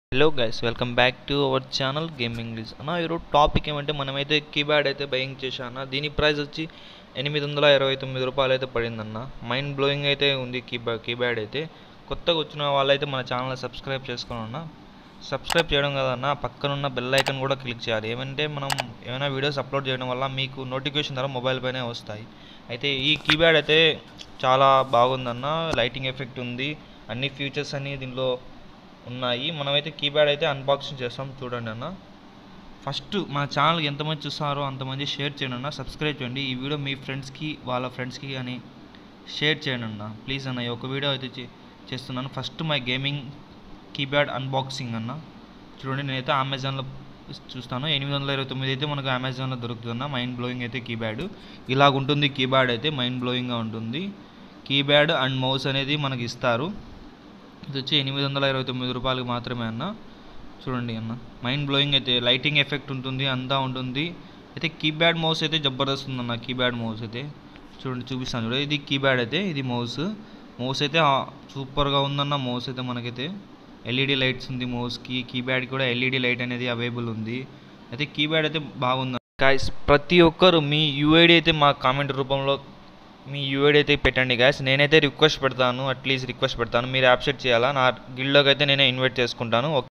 hello guys welcome back to our channel gaming English అన్న ఈరోజు topic ఏమంటే మనమైతే కీప్యాడ్ అయితే బయింగ్ చేశాను దీని ప్రైస్ వచ్చి ఎనిమిది వందల ఇరవై తొమ్మిది రూపాయలు అయితే పడిందన్న మైండ్ బ్లోయింగ్ అయితే ఉంది కీప్యాడ్ కీప్యాడ్ అయితే కొత్తగా వచ్చిన వాళ్ళైతే మన ఛానల్ సబ్స్క్రైబ్ చేసుకుని ఉన్నా సబ్స్క్రైబ్ చేయడం కదన్న పక్కనున్న బెల్ ఐకన్ కూడా క్లిక్ చేయాలి ఏమంటే మనం ఏమైనా వీడియోస్ అప్లోడ్ చేయడం వల్ల మీకు నోటిఫికేషన్ ద్వారా మొబైల్ పైనే వస్తాయి అయితే ఈ కీప్యాడ్ అయితే చాలా బాగుందన్న లైటింగ్ ఎఫెక్ట్ ఉంది అన్ని ఫీచర్స్ అన్ని దీనిలో ఉన్నాయి మనమైతే కీప్యాడ్ అయితే అన్బాక్సింగ్ చేస్తాం చూడండి అన్న ఫస్ట్ మన ఛానల్ ఎంతమంది చూస్తారో అంతమంది షేర్ చేయండి అన్న సబ్స్క్రైబ్ చేయండి ఈ వీడియో మీ ఫ్రెండ్స్కి వాళ్ళ ఫ్రెండ్స్కి కానీ షేర్ చేయండి అన్న ప్లీజ్ అన్న ఈ ఒక వీడియో అయితే చే- చేస్తున్నాను first my gaming keypad unboxing అన్న చూడండి నేనైతే అమెజాన్లో చూస్తాను ఎనిమిది వందల ఇరవై తొమ్మిది అయితే మనకు అమెజాన్లో దొరుకుతుందన్న మైండ్ బ్లోయింగ్ అయితే కీప్యాడ్ ఇలాగ ఉంటుంది కీప్యాడ్ అయితే మైండ్ బ్లోయింగ్గా ఉంటుంది కీప్యాడ్ అండ్ మౌస్ అనేది మనకి ఇస్తారు ఇది వచ్చి ఎనిమిది వందల ఇరవై తొమ్మిది రూపాయలకి మాత్రమే అన్న చూడండి అన్న మైండ్ బ్లోయింగ్ అయితే లైటింగ్ ఎఫెక్ట్ ఉంటుంది అంతా ఉంటుంది అయితే కీప్యాడ్ మౌస్ అయితే జబర్దస్త్ ఉందన్న కీప్యాడ్ మౌస్ అయితే చూడండి చూపిస్తాను చూడండి ఇది కీప్యాడ్ అయితే ఇది మౌస్ మౌస్ అయితే ఆ- సూపర్గా ఉందన్న మౌస్ అయితే మనకైతే ఎల్ఈడి లైట్స్ ఉంది మౌస్కి కీప్యాడ్ కూడా ఎల్ఈడి లైట్ అనేది అవైలబుల్ ఉంది అయితే కీప్యాడ్ అయితే బాగుంది గాయస్ ప్రతి ఒక్కరు మీ యూఐడి అయితే మా కామెంట్ రూపంలో మీ యూఐడి అయితే పెట్టండి గాయస్ నేనైతే రిక్వెస్ట్ పెడతాను అట్లీస్ట్ రిక్వెస్ట్ పెడతాను మీరు యాప్సెట్ చేయాలా నా గిల్డ్లోకి అయితే నేనే ఇన్వైట్ చేసుకుంటాను